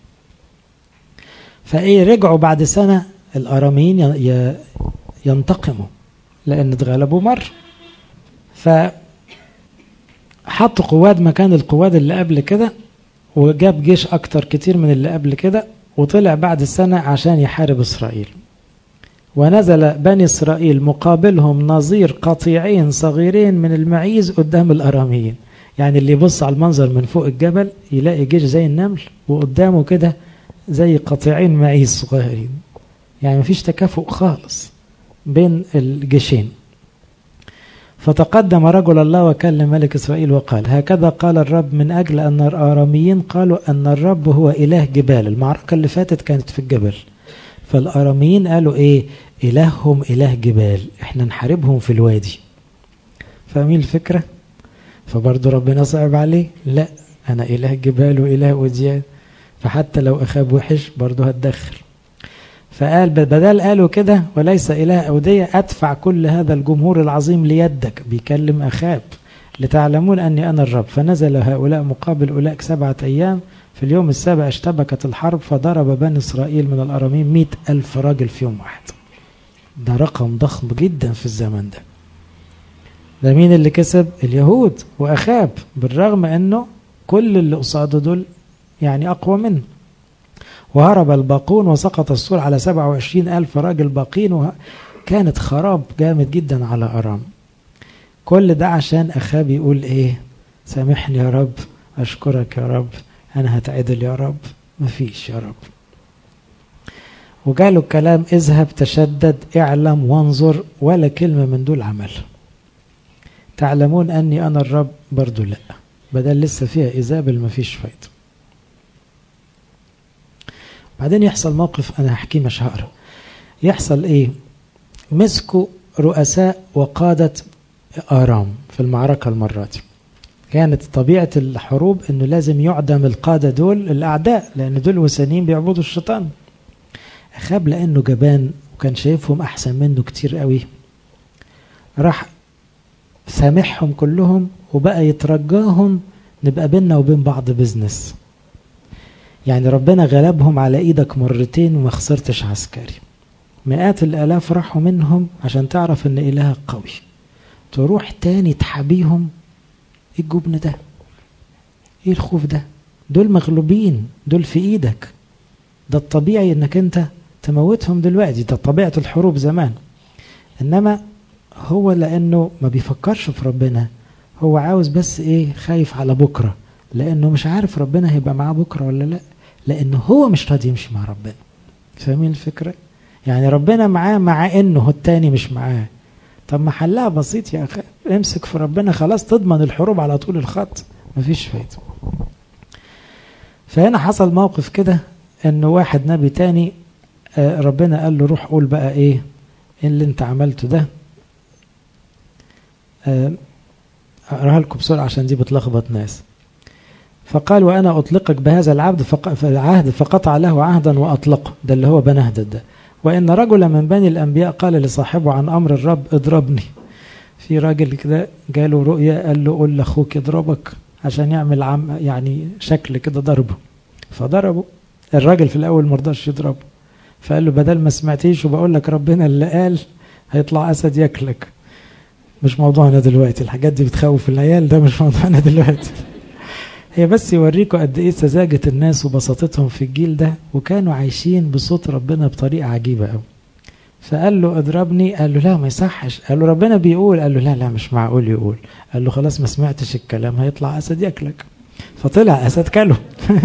فايه رجعوا بعد سنه الاراميين ينتقموا لان اتغلبوا مره ف حط قواد مكان القواد اللي قبل كده وجاب جيش اكتر كتير من اللي قبل كده وطلع بعد السنة عشان يحارب إسرائيل ونزل بني إسرائيل مقابلهم نظير قطيعين صغيرين من المعيز قدام الأراميين يعني اللي يبص على المنظر من فوق الجبل يلاقي جيش زي النمل وقدامه كده زي قطيعين معيز صغيرين يعني مفيش تكافؤ خالص بين الجيشين فتقدم رجل الله وكلم ملك إسرائيل وقال هكذا قال الرب من أجل أن الآراميين قالوا أن الرب هو إله جبال المعركة اللي فاتت كانت في الجبل فالآراميين قالوا إيه إلههم إله جبال إحنا نحاربهم في الوادي فاهمين الفكرة فبرضه ربنا صعب عليه لا أنا إله جبال وإله وديان فحتى لو أخاب وحش برضه هتدخل فقال بدل قالوا كده وليس إله أودية أدفع كل هذا الجمهور العظيم ليدك بيكلم أخاب لتعلمون أني أنا الرب فنزل هؤلاء مقابل أولئك سبعة أيام في اليوم السابع اشتبكت الحرب فضرب بني إسرائيل من الأرامين مئة ألف راجل في يوم واحد ده رقم ضخم جدا في الزمن ده ده مين اللي كسب اليهود وأخاب بالرغم أنه كل اللي قصاده دول يعني أقوى منه وهرب الباقون وسقط السور على 27 ألف راجل باقين كانت خراب جامد جدا على أرام كل ده عشان أخاب يقول إيه سامحني يا رب أشكرك يا رب أنا هتعدل يا رب مفيش يا رب وجاله الكلام اذهب تشدد اعلم وانظر ولا كلمة من دول عمل تعلمون أني أنا الرب برضو لا بدل لسه فيها إيزابل مفيش فايدة بعدين يحصل موقف أنا هحكيه مش هقرا يحصل إيه مسكوا رؤساء وقادة آرام في المعركة المرة دي كانت طبيعة الحروب أنه لازم يعدم القادة دول الأعداء لأن دول وثنيين بيعبدوا الشيطان أخاب لأنه جبان وكان شايفهم أحسن منه كتير قوي راح سامحهم كلهم وبقى يترجاهم نبقى بينا وبين بعض بزنس يعني ربنا غلبهم على ايدك مرتين وما خسرتش عسكري مئات الالاف راحوا منهم عشان تعرف ان الهك قوي تروح تاني تحابيهم ايه الجبن ده ايه الخوف ده دول مغلوبين دول في ايدك ده الطبيعي انك انت تموتهم دلوقتي ده طبيعة الحروب زمان انما هو لانه ما بيفكرش في ربنا هو عاوز بس ايه خايف على بكرة لانه مش عارف ربنا هيبقى معاه بكرة ولا لا لانه هو مش راضي يمشي مع ربنا فاهمين الفكرة يعني ربنا معاه مع انه التاني مش معاه طب ما حلها بسيط يا اخي امسك في ربنا خلاص تضمن الحروب على طول الخط مفيش فايدة فهنا حصل موقف كده انه واحد نبي تاني ربنا قال له روح قول بقى ايه اللي انت عملته ده اقراها لكم بسرعه عشان دي بتلخبط ناس فقال وانا اطلقك بهذا العبد فق... في العهد فقطع له عهدا واطلقه ده اللي هو بنهدد ده وان رجلا من بني الانبياء قال لصاحبه عن امر الرب اضربني في راجل كده جاله رؤيا قال له قول لاخوك يضربك عشان يعمل عم يعني شكل كده ضربه فضربه الراجل في الاول ما رضاش يضربه فقال له بدل ما سمعتيش وبقول لك ربنا اللي قال هيطلع اسد ياكلك مش موضوعنا دلوقتي الحاجات دي بتخوف العيال ده مش موضوعنا دلوقتي هي بس يوريكم قد ايه سذاجة الناس وبساطتهم في الجيل ده وكانوا عايشين بصوت ربنا بطريقة عجيبة قوي فقال له اضربني قال له لا ما يصحش قال له ربنا بيقول قال له لا لا مش معقول يقول قال له خلاص ما سمعتش الكلام هيطلع اسد ياكلك فطلع اسد كله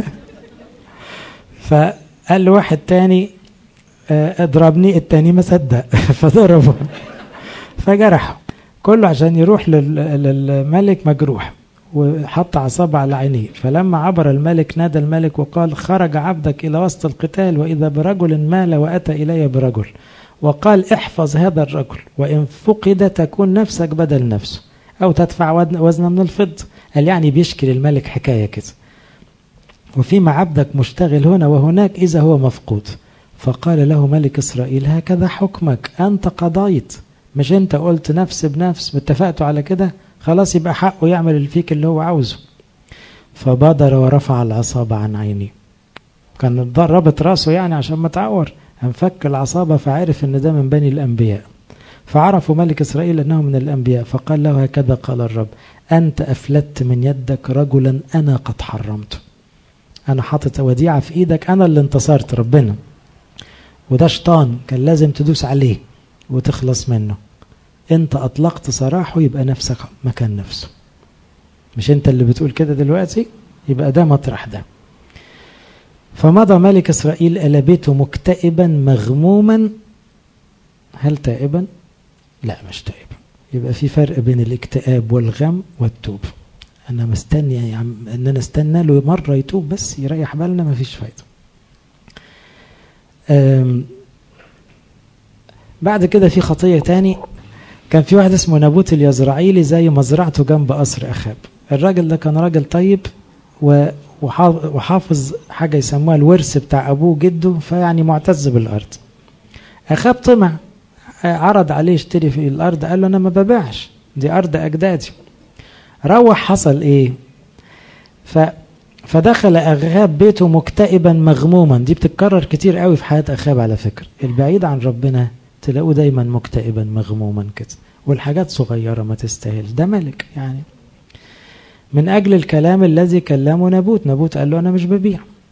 فقال له واحد تاني اضربني التاني ما صدق فضربه فجرحه كله عشان يروح للملك مجروح وحط عصابة على عينيه فلما عبر الملك نادى الملك وقال خرج عبدك إلى وسط القتال وإذا برجل مال وأتى إلي برجل وقال احفظ هذا الرجل وإن فقد تكون نفسك بدل نفسه أو تدفع وزنا من الفضة قال يعني بيشكي للملك حكاية كده وفيما عبدك مشتغل هنا وهناك إذا هو مفقود فقال له ملك إسرائيل هكذا حكمك أنت قضيت مش أنت قلت نفس بنفس اتفقتوا على كده خلاص يبقى حقه يعمل اللي فيك اللي هو عاوزه فبادر ورفع العصابة عن عينيه كان ربط راسه يعني عشان ما تعور انفك العصابة فعرف ان ده من بني الأنبياء فعرفوا ملك إسرائيل أنه من الأنبياء فقال له هكذا قال الرب أنت أفلت من يدك رجلا أنا قد حرمته أنا حاطط وديعة في إيدك أنا اللي انتصرت ربنا وده شيطان كان لازم تدوس عليه وتخلص منه انت اطلقت سراحه يبقى نفسك مكان نفسه مش انت اللي بتقول كده دلوقتي يبقى ده مطرح ده فمضى ملك اسرائيل الى بيته مكتئبا مغموما هل تائبا لا مش تائبا يبقى في فرق بين الاكتئاب والغم والتوب انا مستني يا عم ان انا استنى له مره يتوب بس يريح بالنا مفيش فايده بعد كده في خطيه تاني كان في واحد اسمه نابوت اليزرعيلي زي مزرعته جنب قصر أخاب الراجل ده كان راجل طيب وحافظ حاجة يسموها الورث بتاع أبوه جده فيعني معتز بالأرض أخاب طمع عرض عليه يشتري في الأرض قال له أنا ما ببيعش دي أرض أجدادي روح حصل إيه ف فدخل أخاب بيته مكتئبا مغموما دي بتتكرر كتير قوي في حياة أخاب على فكرة البعيد عن ربنا تلاقوه دايما مكتئبا مغموما كده والحاجات صغيرة ما تستاهلش ده ملك يعني من أجل الكلام الذي كلمه نابوت نابوت قال له أنا مش ببيع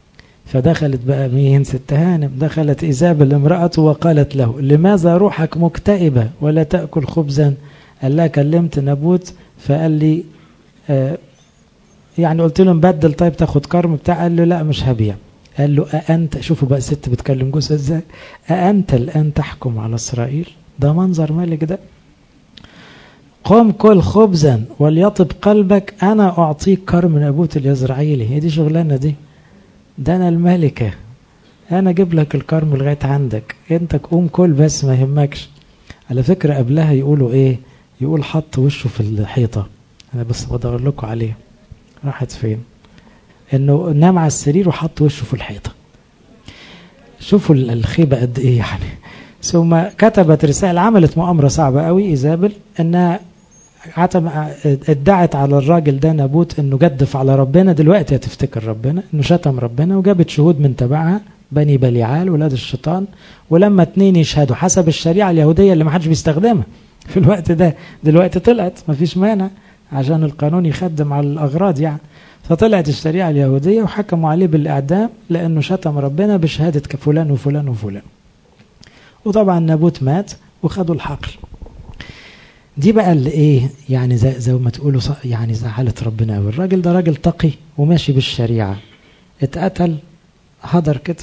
فدخلت بقى مين ست هانم دخلت إيزابل امرأته وقالت له لماذا روحك مكتئبة ولا تأكل خبزا قال لها كلمت نابوت فقال لي آه يعني قلت له نبدل طيب تاخد كرم بتاع قال له لا مش هبيع قال له أأنت شوفوا بقى ست بتكلم جوزها ازاي أأنت الآن تحكم على إسرائيل ده منظر ملك ده قم كل خبزا وليطب قلبك أنا أعطيك كرم نابوت اليزرعيلي هي دي شغلانة دي ده أنا الملكة أنا أجيب لك الكرم لغاية عندك أنت قوم كل بس ما يهمكش على فكرة قبلها يقولوا إيه يقول حط وشه في الحيطة أنا بس بدور لكم عليه راحت فين إنه نام على السرير وحط وشه في الحيطة شوفوا الخيبة قد إيه يعني ثم كتبت رسالة عملت مؤامرة صعبة قوي إيزابل إنها عتم ادعت على الراجل ده نابوت انه جدف على ربنا دلوقتي هتفتكر ربنا انه شتم ربنا وجابت شهود من تبعها بني بليعال ولاد الشيطان ولما اتنين يشهدوا حسب الشريعه اليهوديه اللي ما حدش بيستخدمها في الوقت ده دلوقتي طلعت ما فيش مانع عشان القانون يخدم على الاغراض يعني فطلعت الشريعه اليهوديه وحكموا عليه بالاعدام لانه شتم ربنا بشهاده فلان وفلان وفلان وطبعا نابوت مات وخدوا الحقل دي بقى اللي ايه يعني زي, زي ما تقولوا يعني زعلت ربنا قوي الراجل ده راجل تقي وماشي بالشريعه اتقتل هدر كده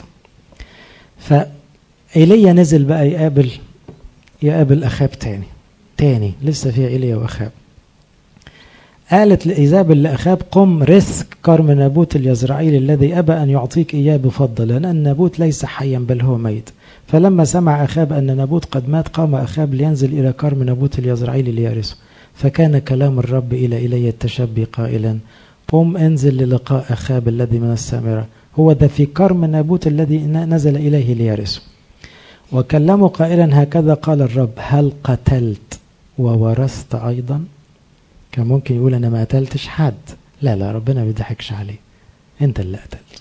فايليا نزل بقى يقابل يقابل اخاب تاني تاني لسه فيها ايليا واخاب قالت لإيزابل لأخاب قم رث كرم نابوت اليزرعيل الذي أبى أن يعطيك إياه بفضل لأن النابوت ليس حيا بل هو ميت فلما سمع أخاب أن نابوت قد مات قام أخاب لينزل إلى كرم نابوت اليزرعيل ليرثه فكان كلام الرب إلى إلي التشبي قائلا قم انزل للقاء أخاب الذي من السامرة هو ذا في كرم نابوت الذي نزل إليه ليرثه وكلمه قائلا هكذا قال الرب هل قتلت وورثت أيضا كان ممكن يقول أنا ما قتلتش حد لا لا ربنا ما بيضحكش عليه أنت اللي قتلت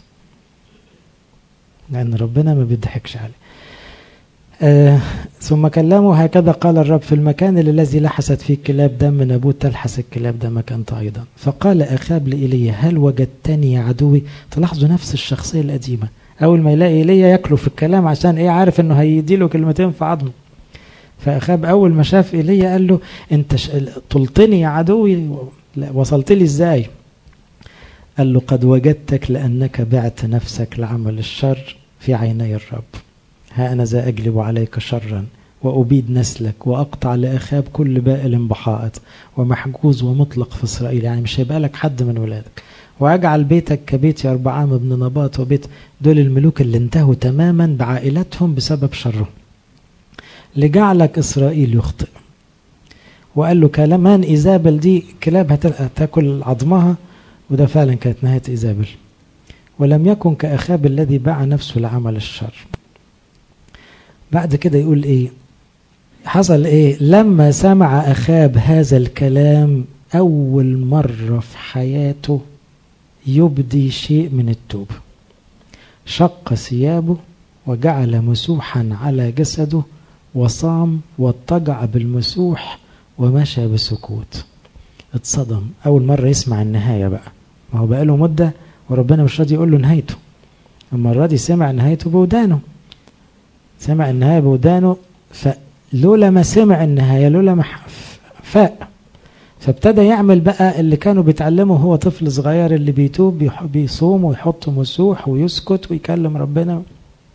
لأن ربنا ما بيضحكش عليه آه ثم كلمه هكذا قال الرب في المكان الذي لحست فيه كلاب دم نابوت تلحس الكلاب دمك أنت أيضا فقال أخاب لإيليا هل وجدتني يا عدوي تلاحظوا نفس الشخصية القديمة أول ما يلاقي إيليا ياكله في الكلام عشان إيه عارف إنه هيديله كلمتين في عظمه فأخاب أول ما شاف إيليا قال له أنت طلتني يا عدوي وصلت لي إزاي قال له قد وجدتك لأنك بعت نفسك لعمل الشر في عيني الرب ها أنا ذا أجلب عليك شرا وأبيد نسلك وأقطع لأخاب كل بائل بحائط ومحجوز ومطلق في إسرائيل يعني مش هيبقى لك حد من ولادك وأجعل بيتك كبيت يربعام بن نباط وبيت دول الملوك اللي انتهوا تماما بعائلتهم بسبب شرهم لجعلك إسرائيل يخطئ وقال له كلمان إيزابل دي كلاب هتاكل عظمها وده فعلا كانت نهاية إيزابل ولم يكن كأخاب الذي باع نفسه لعمل الشر بعد كده يقول ايه حصل ايه لما سمع اخاب هذا الكلام اول مرة في حياته يبدي شيء من التوبة شق ثيابه وجعل مسوحا على جسده وصام واضطجع بالمسوح ومشى بسكوت اتصدم اول مرة يسمع النهاية بقى ما هو بقاله مدة وربنا مش راضي يقول له نهايته المرة دي سمع نهايته بودانه سمع النهاية بودانه فلولا ما سمع النهاية لولا ما فاق فابتدى يعمل بقى اللي كانوا بيتعلموا هو طفل صغير اللي بيتوب بيصوم ويحط مسوح ويسكت ويكلم ربنا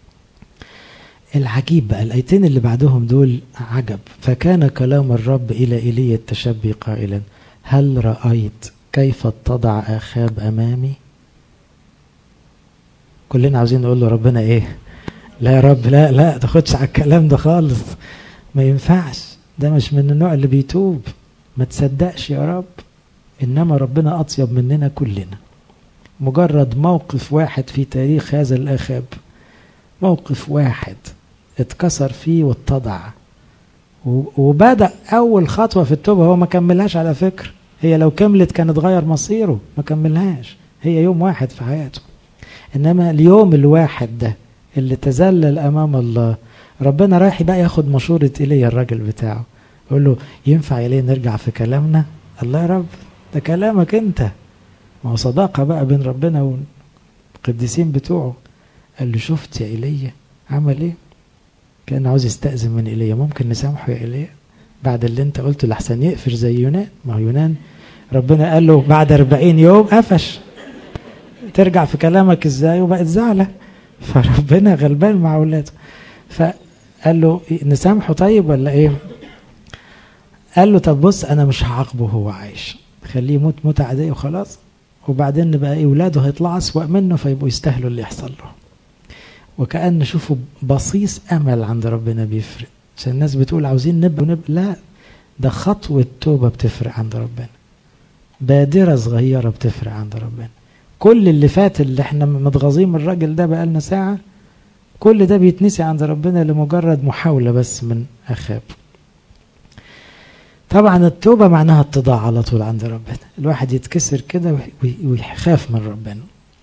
العجيب بقى الايتين اللي بعدهم دول عجب فكان كلام الرب الى ايليا التشبي قائلا هل رايت كيف اتضع اخاب امامي كلنا عاوزين نقول له ربنا ايه لا يا رب لا لا تاخدش على الكلام ده خالص ما ينفعش ده مش من النوع اللي بيتوب ما تصدقش يا رب انما ربنا اطيب مننا كلنا مجرد موقف واحد في تاريخ هذا الاخاب موقف واحد اتكسر فيه واتضع وبدا اول خطوه في التوبه هو ما كملهاش على فكره هي لو كملت كان اتغير مصيره ما كملهاش هي يوم واحد في حياته انما اليوم الواحد ده اللي تذلل امام الله ربنا رايح بقى ياخد مشورة ايليا الراجل بتاعه يقول له ينفع ايليا نرجع في كلامنا الله يا رب ده كلامك انت ما هو صداقة بقى بين ربنا والقديسين بتوعه قال له شفت يا ايليا عمل ايه كان عاوز يستأذن من ايليا ممكن نسامحه يا ايليا بعد اللي انت قلته لحسن يقفش زي يونان ما هو يونان ربنا قال له بعد 40 يوم قفش ترجع في كلامك ازاي وبقت زعلة فربنا غلبان مع اولاده فقال له نسامحه طيب ولا ايه قال له طب بص انا مش هعاقبه وهو عايش خليه يموت موت عاديه وخلاص وبعدين بقى ايه ولاده هيطلعوا اسوأ منه فيبقوا يستاهلوا اللي يحصل له وكأن شوفوا بصيص امل عند ربنا بيفرق عشان الناس بتقول عاوزين نب ونب لا ده خطوة توبة بتفرق عند ربنا بادرة صغيرة بتفرق عند ربنا كل اللي فات اللي احنا متغاظين من الراجل ده بقالنا ساعة كل ده بيتنسي عند ربنا لمجرد محاولة بس من أخاب طبعا التوبة معناها اتضاع على طول عند ربنا الواحد يتكسر كده ويخاف من ربنا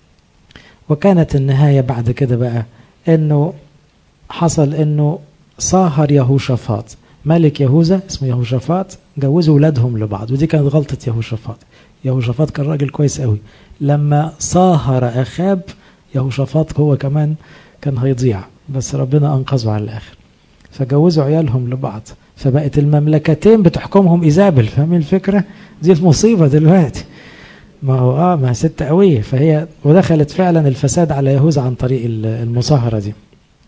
وكانت النهاية بعد كده بقى انه حصل انه صاهر يهوشافاط ملك يهوذا اسمه يهوشافاط جوزوا ولادهم لبعض ودي كانت غلطة يهوشافاط يهوشافاط كان راجل كويس قوي لما صاهر أخاب يهوشافاط هو كمان كان هيضيع بس ربنا أنقذه على الآخر فجوزوا عيالهم لبعض فبقت المملكتين بتحكمهم إيزابل فاهمين الفكرة دي المصيبة دلوقتي ما هو اه ما ست قوية فهي ودخلت فعلا الفساد على يهوذا عن طريق المصاهرة دي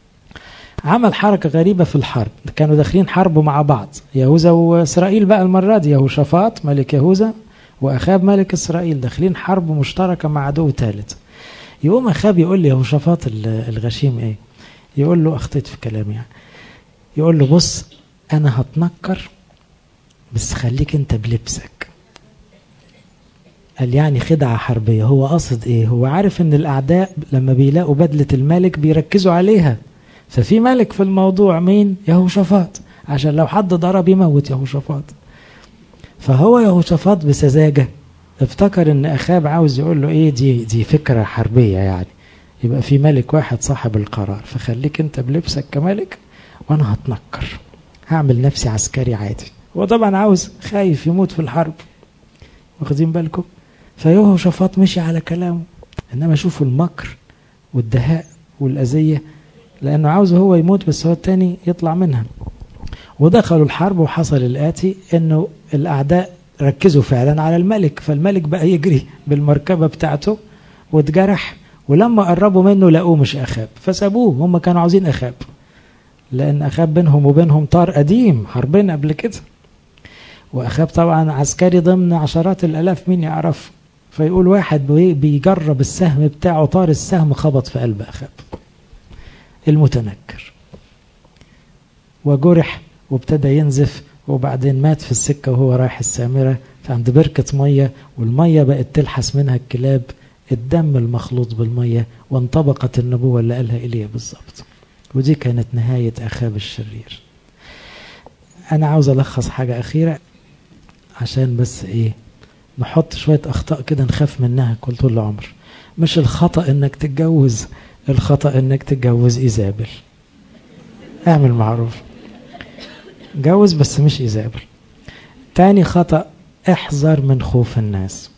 عمل حركة غريبة في الحرب كانوا داخلين حرب مع بعض يهوذا وإسرائيل بقى المرة دي يهوشافاط ملك يهوذا وأخاب ملك إسرائيل داخلين حرب مشتركة مع عدو ثالث يقوم أخاب يقول لي يهوشافاط الغشيم إيه يقول له أخطيت في كلامي يعني يقول له بص أنا هتنكر بس خليك أنت بلبسك قال يعني خدعة حربية هو قصد إيه هو عارف إن الأعداء لما بيلاقوا بدلة الملك بيركزوا عليها ففي ملك في الموضوع مين يهوشافاط عشان لو حد ضرب يموت يهوشافاط فهو يهوشافاط بسذاجة افتكر ان اخاب عاوز يقول له ايه دي دي فكرة حربية يعني يبقى في ملك واحد صاحب القرار فخليك انت بلبسك كملك وانا هتنكر هعمل نفسي عسكري عادي هو طبعا عاوز خايف يموت في الحرب واخدين بالكم فيهوشافاط مشي على كلامه انما شوفوا المكر والدهاء والاذيه لانه عاوز هو يموت بس هو التاني يطلع منها ودخلوا الحرب وحصل الآتي أنه الأعداء ركزوا فعلا على الملك فالملك بقى يجري بالمركبة بتاعته واتجرح ولما قربوا منه لقوه مش أخاب فسابوه هم كانوا عاوزين أخاب لأن أخاب بينهم وبينهم طار قديم حربين قبل كده وأخاب طبعا عسكري ضمن عشرات الألاف مين يعرف فيقول واحد بيجرب السهم بتاعه طار السهم خبط في قلب أخاب المتنكر وجرح وابتدى ينزف وبعدين مات في السكة وهو رايح السامرة عند بركة مية والمية بقت تلحس منها الكلاب الدم المخلوط بالمية وانطبقت النبوة اللي قالها إيليا بالظبط ودي كانت نهاية أخاب الشرير أنا عاوز ألخص حاجة أخيرة عشان بس إيه نحط شوية أخطاء كده نخاف منها كل طول العمر مش الخطأ إنك تتجوز الخطأ إنك تتجوز إيزابل اعمل معروف جوز بس مش إيزابل تاني خطأ احذر من خوف الناس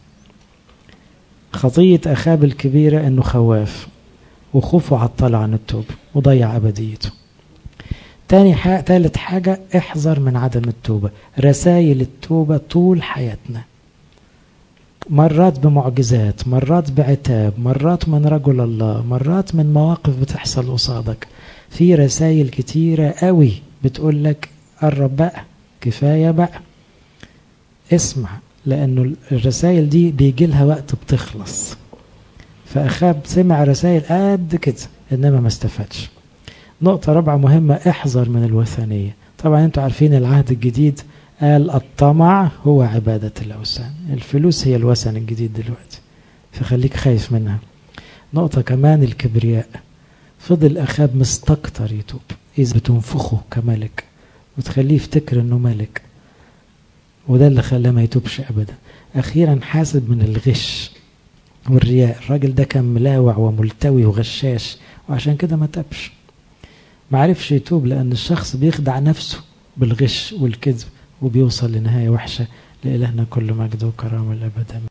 خطية أخاب الكبيرة أنه خواف وخوفه عطل عن التوبة وضيع أبديته تاني حاجة تالت حاجة احذر من عدم التوبة رسائل التوبة طول حياتنا مرات بمعجزات مرات بعتاب مرات من رجل الله مرات من مواقف بتحصل قصادك في رسائل كتيرة قوي بتقول لك قرب بقى كفاية بقى اسمع لأنه الرسائل دي بيجي لها وقت بتخلص فأخاب سمع رسائل قد كده إنما ما استفادش نقطة رابعة مهمة احذر من الوثنية طبعا انتوا عارفين العهد الجديد قال الطمع هو عبادة الأوثان الفلوس هي الوثن الجديد دلوقتي فخليك خايف منها نقطة كمان الكبرياء فضل أخاب مستكتر يتوب إذا بتنفخه كملك وتخليه يفتكر إنه ملك وده اللي خلاه ما يتوبش أبدا أخيرا حاسب من الغش والرياء الراجل ده كان ملاوع وملتوي وغشاش وعشان كده ما تابش ما عرفش يتوب لأن الشخص بيخدع نفسه بالغش والكذب وبيوصل لنهاية وحشة لإلهنا كل مجد وكرامة الأبد